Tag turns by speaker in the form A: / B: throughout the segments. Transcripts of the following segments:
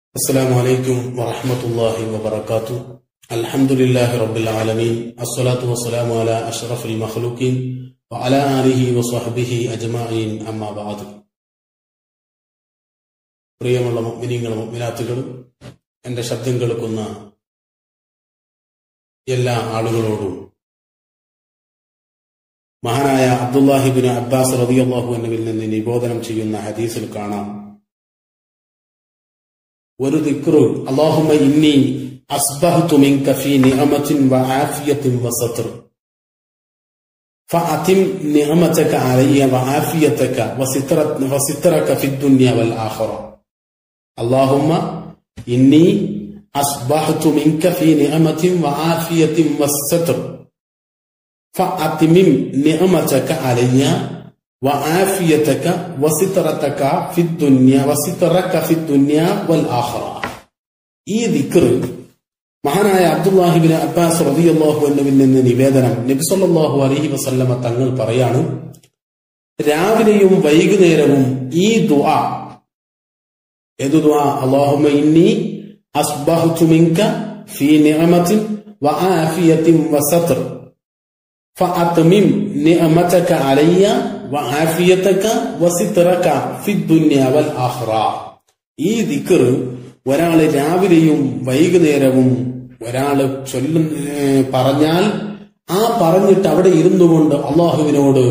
A: السلام عليكم ورحمة الله وبركاته الحمد لله رب العالمين الصلاة والسلام على أشرف المخلوقين وعلى آله وصحبه أجمعين أما بعد പ്രിയമുള്ള മുഗ്മിനീങ്ങളും മുഗ്മിനാത്തുകളും എന്റെ ശബ്ദം കേൾക്കുന്ന എല്ലാ ആളുകളോടും മഹാനായ അബ്ദുല്ലാഹിബിൻ അബ്ബാസ് റതിയല്ലാഹു എന്നിവിൽ നിന്ന് നിബോധനം ചെയ്യുന്ന ഹദീസിൽ കാണാം ഒരു ദിക്റ് അള്ളാഹുമ ഇന്നി അസ്ബഹ്തു മിൻക ഫീ നിഅമത്തിൻ വആഫിയത്തിൻ വസത്ർ فأتم نعمتك علي وعافيتك وسترك وسترك في الدنيا والآخرة اللهم إني أصبحت منك في نعمة وعافية والستر فأتمم نعمتك علي وعافيتك وسترتك في الدنيا وسترك في الدنيا والآخرة ഈ ദിക്ർ മഹാനായ അബ്ദുല്ലാഹിബിൻ അബ്ബാസ് റളിയല്ലാഹു അൻഹുവിൽ നിന്ന് നിവേദനം നബി സല്ലല്ലാഹു അലൈഹി വസല്ലമ തങ്ങൾ പറയാണ് രാവിലെയും വൈകുന്നേരവും ഈ ദുആ ഏതു ദുആ അല്ലാഹുമ്മ ഇന്നി അസ്ബഹ്തു മിൻക ഫീ നിഅമത്തിൻ വആഫിയത്തിൻ വസത്ർ فأتمم نعمتك علي وعافيتك وسترك في الدنيا والآخرة ഈ ദിക്കർ ഒരാള് രാവിലെയും വൈകുന്നേരവും ഒരാള് ചൊല്ലു പറഞ്ഞാൽ ആ പറഞ്ഞിട്ട് അവിടെ ഇരുന്നു കൊണ്ട് അള്ളാഹുവിനോട്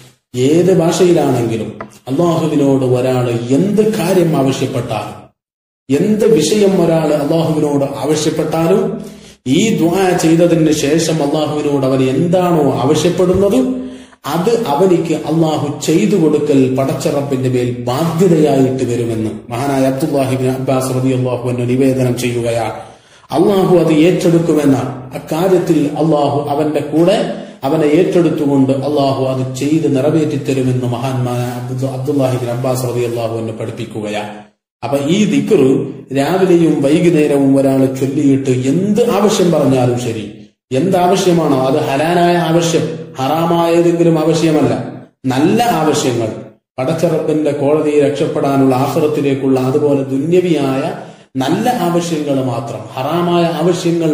A: ഏത് ഭാഷയിലാണെങ്കിലും അള്ളാഹുവിനോട് ഒരാൾ എന്ത് കാര്യം ആവശ്യപ്പെട്ടാലും എന്ത് വിഷയം ഒരാൾ അള്ളാഹുവിനോട് ആവശ്യപ്പെട്ടാലും ഈ ദ്വാ ചെയ്തതിന് ശേഷം അള്ളാഹുവിനോട് അവൻ എന്താണോ ആവശ്യപ്പെടുന്നത് അത് അവനിക്ക് അള്ളാഹു ചെയ്തു കൊടുക്കൽ പടച്ചറപ്പിന്റെ മേൽ ബാധ്യതയായിട്ട് വരുമെന്ന് മഹാനായ അബ്ദുല്ലാഹിബിൻ അബ്ബാസ് റതി അള്ളാഹു എന്നെ നിവേദനം ചെയ്യുകയാണ് അള്ളാഹു അത് ഏറ്റെടുക്കുമെന്നാണ് അക്കാര്യത്തിൽ അള്ളാഹു അവന്റെ കൂടെ അവനെ ഏറ്റെടുത്തുകൊണ്ട് അള്ളാഹു അത് ചെയ്ത് നിറവേറ്റി തരുമെന്ന് മഹാന്മാന അബ്ദുല്ലാഹിബിൻ അബ്ബാസ് റതി അള്ളാഹു എന്നെ പഠിപ്പിക്കുകയാണ് അപ്പൊ ഈ ദിക്ർ രാവിലെയും വൈകുന്നേരവും ഒരാൾ ചൊല്ലിയിട്ട് എന്ത് ആവശ്യം പറഞ്ഞാലും ശരി എന്താവശ്യമാണോ അത് ഹലാനായ ആവശ്യം ഹറാമായതെങ്കിലും ആവശ്യമല്ല നല്ല ആവശ്യങ്ങൾ പടച്ചറപ്പിന്റെ കോടതിയെ രക്ഷപ്പെടാനുള്ള ആഹ്റത്തിലേക്കുള്ള അതുപോലെ ദുന്യവിയായ നല്ല ആവശ്യങ്ങൾ മാത്രം ഹറാമായ ആവശ്യങ്ങൾ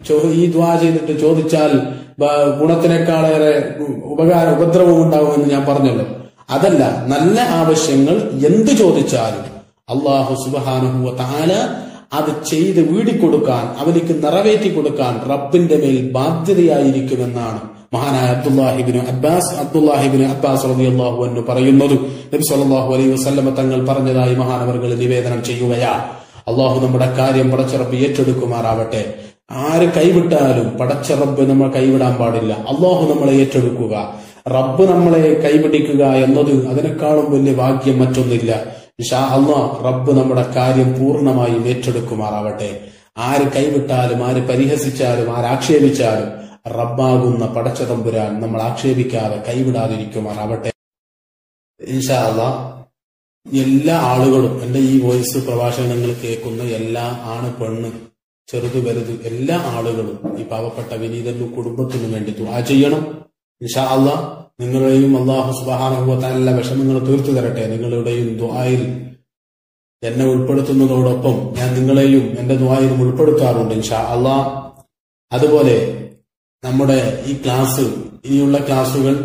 A: ഈ ദ്വാ ചെയ്തിട്ട് ചോദിച്ചാൽ ഗുണത്തിനേക്കാളേറെ ഉപകാര ഉപദ്രവം ഉണ്ടാവുമെന്ന് ഞാൻ പറഞ്ഞല്ലോ അതല്ല നല്ല ആവശ്യങ്ങൾ എന്ത് ചോദിച്ചാലും അള്ളാഹു സുബാനുഹുവ താല അത് ചെയ്ത് വീടിക്കൊടുക്കാൻ അവനിക്ക് നിറവേറ്റി കൊടുക്കാൻ റബ്ബിന്റെ മേൽ ബാധ്യതയായിരിക്കുമെന്നാണ് മഹാനായ അബ്ദുല്ലാഹിബിന് അബ്ബാസ് അബ്ദുല്ലാഹിബിന് അബ്ബാസ് റബി അള്ളാഹു എന്ന് പറയുന്നത് നബി സല്ലാഹു അലൈഹി വസ്ലമ തങ്ങൾ പറഞ്ഞതായി മഹാനവർകൾ നിവേദനം ചെയ്യുകയാ അള്ളാഹു നമ്മുടെ കാര്യം പടച്ചറബ് ഏറ്റെടുക്കുമാറാവട്ടെ ആര് കൈവിട്ടാലും പടച്ചറബ് നമ്മൾ കൈവിടാൻ പാടില്ല അള്ളാഹു നമ്മളെ ഏറ്റെടുക്കുക റബ്ബ് നമ്മളെ കൈപിടിക്കുക എന്നത് അതിനേക്കാളും വലിയ ഭാഗ്യം മറ്റൊന്നില്ല ഇഷാ അള്ളാ റബ്ബ് നമ്മുടെ കാര്യം പൂർണ്ണമായും ഏറ്റെടുക്കുമാറാവട്ടെ ആര് കൈവിട്ടാലും ആര് പരിഹസിച്ചാലും ആരാക്ഷേപിച്ചാലും റബ്ബാകുന്ന പടച്ചതമ്പുരാൻ നമ്മൾ ആക്ഷേപിക്കാതെ കൈവിടാതിരിക്കുമാറാവട്ടെ ഇൻഷാ അള്ളാ എല്ലാ ആളുകളും എന്റെ ഈ വോയിസ് പ്രഭാഷണങ്ങൾ കേൾക്കുന്ന എല്ലാ ആണ് പെണ്ണ് ചെറുത് വലുത് എല്ലാ ആളുകളും ഈ പാവപ്പെട്ട വിനീതനും കുടുംബത്തിനും വേണ്ടി ദുആ ചെയ്യണം ഇൻഷാ അള്ളാ നിങ്ങളുടെയും അള്ളാഹു സുബാനുഭവത്താനുള്ള വിഷമങ്ങൾ തീർത്തു തരട്ടെ നിങ്ങളുടെയും ദ്വായിൽ എന്നെ ഉൾപ്പെടുത്തുന്നതോടൊപ്പം ഞാൻ നിങ്ങളെയും എന്റെ ദ്വായിലും ഉൾപ്പെടുത്താറുണ്ട് ഇൻഷാ അള്ളാ അതുപോലെ നമ്മുടെ ഈ ക്ലാസ് ഇനിയുള്ള ക്ലാസുകൾ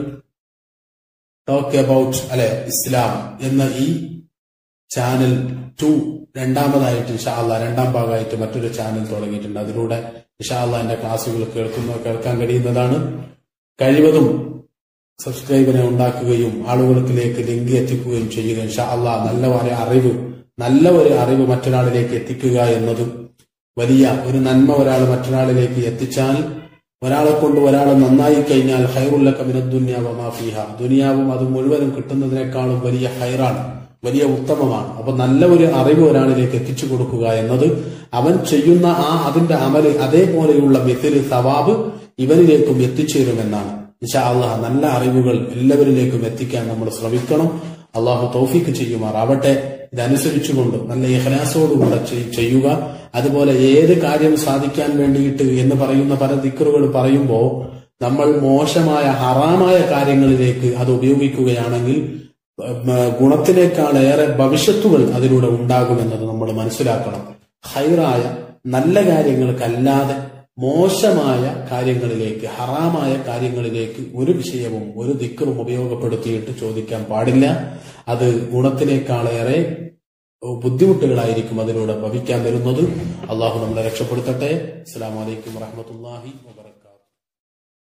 A: ടോക്ക് അബൌട്ട് അല്ലെ ഇസ്ലാം എന്ന ഈ ചാനൽ ടു രണ്ടാമതായിട്ട് ഇൻഷാ അള്ളാ രണ്ടാം ഭാഗമായിട്ട് മറ്റൊരു ചാനൽ തുടങ്ങിയിട്ടുണ്ട് അതിലൂടെ ഇൻഷാ അള്ളാ എന്റെ ക്ലാസ്സുകൾ കേൾക്കുന്ന കേൾക്കാൻ കഴിയുന്നതാണ് കഴിവതും സബ്സ്ക്രൈബിനെ ഉണ്ടാക്കുകയും ആളുകൾക്കിലേക്ക് ലിങ്ക് എത്തിക്കുകയും ചെയ്യുക ഇൻഷാ അള്ളാ നല്ല ഒരു അറിവ് നല്ല ഒരു അറിവ് മറ്റൊരാളിലേക്ക് എത്തിക്കുക എന്നതും വലിയ ഒരു നന്മ ഒരാൾ മറ്റൊരാളിലേക്ക് എത്തിച്ചാൽ ഒരാളെ കൊണ്ട് ഒരാൾ നന്നായി കഴിഞ്ഞാൽ ഹൈറുല്ല കമിനദ്ദുന്യാവമാഫിഹ ദുനിയാവും അത് മുഴുവനും കിട്ടുന്നതിനേക്കാളും വലിയ ഹൈറാണ് വലിയ ഉത്തമമാണ് അപ്പൊ നല്ല ഒരു അറിവ് ഒരാളിലേക്ക് എത്തിച്ചു കൊടുക്കുക എന്നത് അവൻ ചെയ്യുന്ന ആ അതിന്റെ അമല് അതേപോലെയുള്ള മിഥില് സവാബ് ഇവനിലേക്കും എത്തിച്ചേരുമെന്നാണ് ഇൻഷാ അള്ളാഹ് നല്ല അറിവുകൾ എല്ലാവരിലേക്കും എത്തിക്കാൻ നമ്മൾ ശ്രമിക്കണം അള്ളാഹു തൗഫീക്ക് ചെയ്യുമാറാവട്ടെ ഇതനുസരിച്ചുകൊണ്ട് നല്ല ഇഹ്ലാസോടുകൂടെ ചെയ്യുക അതുപോലെ ഏത് കാര്യം സാധിക്കാൻ വേണ്ടിയിട്ട് എന്ന് പറയുന്ന പല ദിക്കറുകൾ പറയുമ്പോൾ നമ്മൾ മോശമായ ഹറാമായ കാര്യങ്ങളിലേക്ക് അത് ഉപയോഗിക്കുകയാണെങ്കിൽ ഗുണത്തിനേക്കാളേറെ ഭവിഷ്യത്തുകൾ അതിലൂടെ ഉണ്ടാകുമെന്നത് നമ്മൾ മനസ്സിലാക്കണം ഹൈറായ നല്ല കാര്യങ്ങൾക്കല്ലാതെ മോശമായ കാര്യങ്ങളിലേക്ക് ഹറാമായ കാര്യങ്ങളിലേക്ക് ഒരു വിഷയവും ഒരു ദിക്കറും ഉപയോഗപ്പെടുത്തിയിട്ട് ചോദിക്കാൻ പാടില്ല അത് ഗുണത്തിനേക്കാളേറെ ബുദ്ധിമുട്ടുകളായിരിക്കും അതിലൂടെ ഭവിക്കാൻ വരുന്നത് അള്ളാഹു നമ്മളെ രക്ഷപ്പെടുത്തട്ടെ അസ്സാം വലൈക്കും വാഹമത്തല്ലാഹി വാ